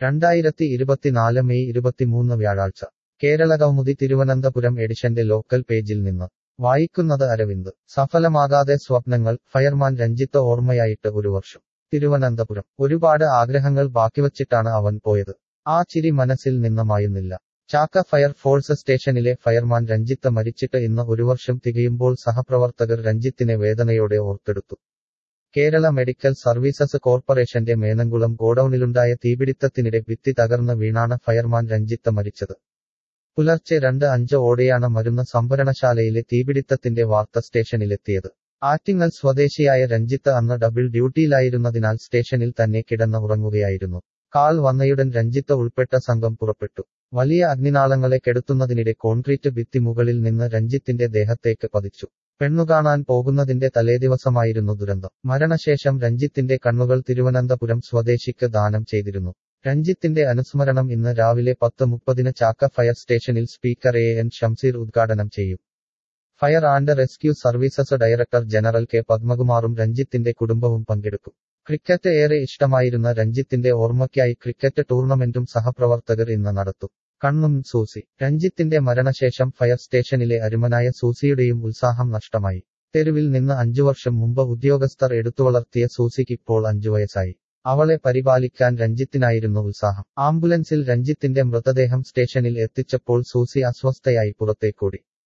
രണ്ടായിരത്തി ഇരുപത്തിനാല് മെയ് ഇരുപത്തിമൂന്ന് വ്യാഴാഴ്ച കേരളകൗമുദി തിരുവനന്തപുരം എഡിഷന്റെ ലോക്കൽ പേജിൽ നിന്ന് വായിക്കുന്നത് അരവിന്ദ് സഫലമാകാതെ സ്വപ്നങ്ങൾ ഫയർമാൻ രഞ്ജിത്ത് ഓർമ്മയായിട്ട് ഒരു വർഷം തിരുവനന്തപുരം ഒരുപാട് ആഗ്രഹങ്ങൾ ബാക്കിവച്ചിട്ടാണ് അവൻ പോയത് ആ ചിരി മനസ്സിൽ നിന്ന് മായുന്നില്ല ചാക്ക ഫയർ ഫോഴ്സ് സ്റ്റേഷനിലെ ഫയർമാൻ രഞ്ജിത്ത് മരിച്ചിട്ട് ഇന്ന് ഒരു വർഷം തികയുമ്പോൾ സഹപ്രവർത്തകർ രഞ്ജിത്തിനെ വേദനയോടെ ഓർത്തെടുത്തു കേരള മെഡിക്കൽ സർവീസസ് കോർപ്പറേഷന്റെ മേനംകുളം ഗോഡൌണിലുണ്ടായ തീപിടിത്തത്തിനിടെ ഭിത്തി തകർന്ന് വീണാണ് ഫയർമാൻ രഞ്ജിത്ത് മരിച്ചത് പുലർച്ചെ രണ്ട് അഞ്ച് ഓടെയാണ് മരുന്ന് സംഭരണശാലയിലെ തീപിടിത്തത്തിന്റെ വാർത്ത സ്റ്റേഷനിലെത്തിയത് ആറ്റിങ്ങൽ സ്വദേശിയായ രഞ്ജിത്ത് അന്ന് ഡബിൾ ഡ്യൂട്ടിയിലായിരുന്നതിനാൽ സ്റ്റേഷനിൽ തന്നെ കിടന്ന് ഉറങ്ങുകയായിരുന്നു കാൾ വന്നയുടൻ രഞ്ജിത്ത് ഉൾപ്പെട്ട സംഘം പുറപ്പെട്ടു വലിയ അഗ്നിനാളങ്ങളെ കെടുത്തുന്നതിനിടെ കോൺക്രീറ്റ് ഭിത്തി മുകളിൽ നിന്ന് രഞ്ജിത്തിന്റെ ദേഹത്തേക്ക് പതിച്ചു പെണ്ണുകാണാൻ പോകുന്നതിന്റെ തലേദിവസമായിരുന്നു ദുരന്തം മരണശേഷം രഞ്ജിത്തിന്റെ കണ്ണുകൾ തിരുവനന്തപുരം സ്വദേശിക്ക് ദാനം ചെയ്തിരുന്നു രഞ്ജിത്തിന്റെ അനുസ്മരണം ഇന്ന് രാവിലെ പത്ത് മുപ്പതിന് ചാക്ക ഫയർ സ്റ്റേഷനിൽ സ്പീക്കർ എ എൻ ഷംസീർ ഉദ്ഘാടനം ചെയ്യും fire and rescue services director general K പത്മകുമാറും രഞ്ജിത്തിന്റെ കുടുംബവും പങ്കെടുക്കും ക്രിക്കറ്റ് ഏറെ ഇഷ്ടമായിരുന്ന രഞ്ജിത്തിന്റെ ഓർമ്മയ്ക്കായി ക്രിക്കറ്റ് ടൂർണമെന്റും സഹപ്രവർത്തകർ ഇന്ന് നടത്തും കണ്ണും സൂസി രഞ്ജിത്തിന്റെ മരണശേഷം ഫയർ സ്റ്റേഷനിലെ അരുമനായ സൂസിയുടെയും ഉത്സാഹം നഷ്ടമായി തെരുവിൽ നിന്ന് അഞ്ചു വർഷം മുമ്പ് ഉദ്യോഗസ്ഥർ എടുത്തുവളർത്തിയ സൂസിക്ക് ഇപ്പോൾ അഞ്ചു വയസ്സായി അവളെ പരിപാലിക്കാൻ രഞ്ജിത്തിനായിരുന്നു ഉത്സാഹം ആംബുലൻസിൽ രഞ്ജിത്തിന്റെ മൃതദേഹം സ്റ്റേഷനിൽ എത്തിച്ചപ്പോൾ സൂസി അസ്വസ്ഥയായി പുറത്തേക്കൂടി